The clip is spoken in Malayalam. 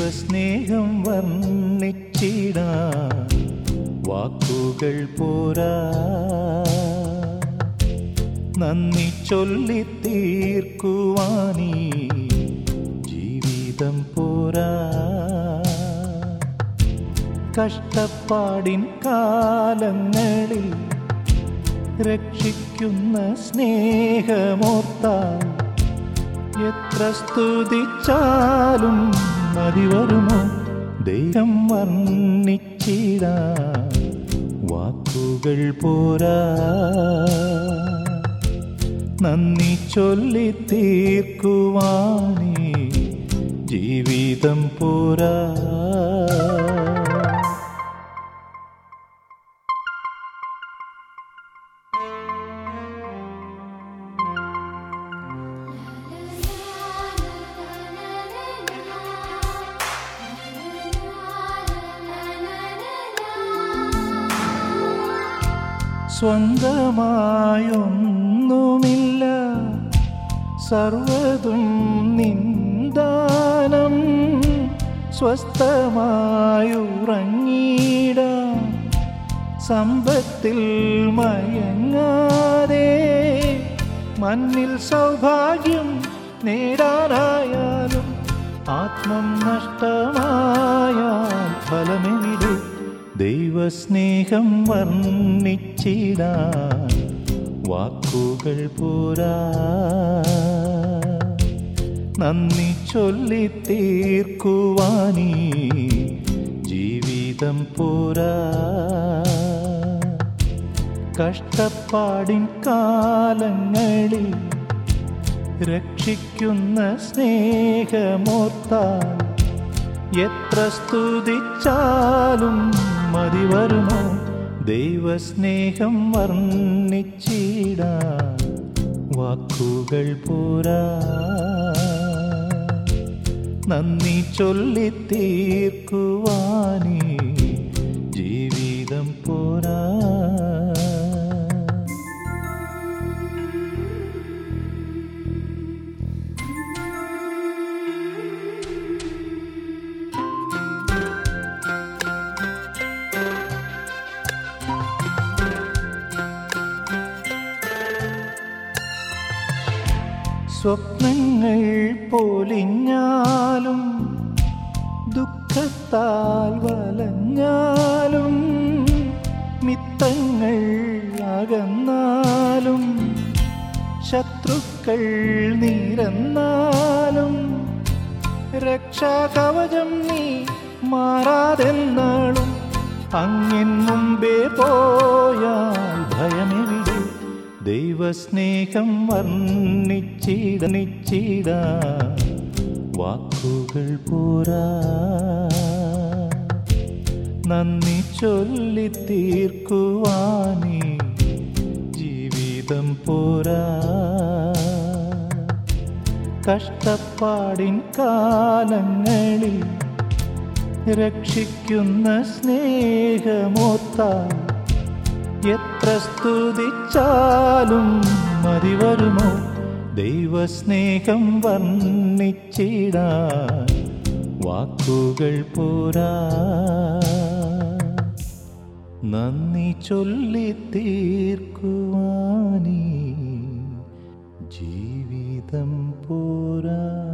ദൈവസ്നേഹം വർണ്ണിച്ചിടാ വാക്കുകൾ പോരാ നന്ദി ചൊല്ലി തീർക്കുവാനീ ജീവിതം പോരാ കഷ്ടപ്പാടിൻ കാലങ്ങളിൽ രക്ഷിക്കുന്ന സ്നേഹമോർത്താൽ എത്ര സ്തുതിച്ചാലും മതി വരുമോ ദൈവം വർണ്ണിച്ചിടാ വാക്കുകൾ പോരാ നന്ദി ചൊല്ലി തീർക്കുവാനേ ജീവിതം പോരാ സ്വന്തമായൊന്നുമില്ല സർവതും നിന്ദാനം സ്വസ്ഥമായുറങ്ങിട സമ്പത്തിൽ മയങ്ങാതെ മണ്ണിൽ സൗഭാഗ്യം നേടാനായാലും ആത്മം നഷ്ടമായാൽ ഫലമെവിടെ ദൈവസ്നേഹം വർണ്ണിച്ചിടാൻ വാക്കുകൾ പോരാ നന്ദി ചൊല്ലി തീർക്കുവാനീ ജീവിതം പോരാ കഷ്ടപ്പാടിൻ കാലങ്ങളിൽ രക്ഷിക്കുന്ന സ്നേഹമോർത്താൽ എത്ര സ്തുതിച്ചാലും മതി വരുമോ ദൈവസ്നേഹം വർണ്ണിച്ചിടാ വാക്കുകൾ പോരാ നന്ദി ചൊല്ലി തീർക്കുവാനേ ജീവിതം പോരാ സ്വപ്നങ്ങൾ പൊലിഞ്ഞാലും ദുഃഖത്താൽ വലഞ്ഞാലും മിത്തങ്ങൾ അകന്നാലും ശത്രുക്കൾ നിരന്നാലും രക്ഷാകവചം നീ മാറാതെന്നാളും അങ്ങിൻ മുമ്പേ പോയാൽ ഭയമെവിടെ ദൈവസ്നേഹം വർണ്ണിച്ചിട നിച്ചിട വാക്കുകൾ പോരാ നന്ദി ചൊല്ലി തീർക്കുവാനേ ജീവിതം പോരാ കഷ്ടപ്പാടിൻ കാലങ്ങളിൽ രക്ഷിക്കുന്ന സ്നേഹമോർത്താൽ എത്ര സ്തുതിച്ചാലും മതി വരുമോ ദൈവസ്നേഹം വർണ്ണിച്ചിടാൻ വാക്കുകൾ പോരാ നന്ദി ചൊല്ലി തീർക്കുവാനീ ജീവിതം പോരാ